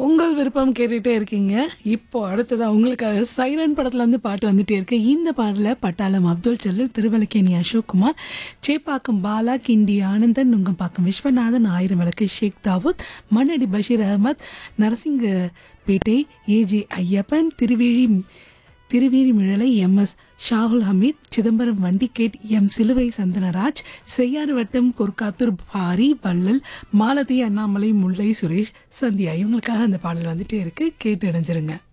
உங்கள் விருப்பம் கேட்டுகிட்டே இருக்கீங்க இப்போ அடுத்ததா உங்களுக்காக சைரன் படத்துல இருந்து பாட்டு வந்துட்டே இருக்கு இந்த பாடல பட்டாளம் அப்துல் ஜலீல் திருவலக்கேணி அசோக்குமார் சேப்பாக்கம் பாலா கிண்டி Anandan Nungambakkam Viswanathan Aayiram Vilakku Sheikh Dawood Mannadi Basheer Ahmed Narasingapettai A J Ayyappan Thiruvezhi Thiruveezhimizhalai M S Shahul Hameed Chidambaram Vandigate M Siluvai Santhanaraj Cheyyar வட்டம் கொர்க்காத்தூர் பாரி பல்லல் மாலதி அண்ணாமலை முல்லை சுரேஷ் சந்தியா இவங்களுக்காக அந்த பாடல் வந்துட்டே இருக்கு கேட்டு இணைஞ்சிருங்க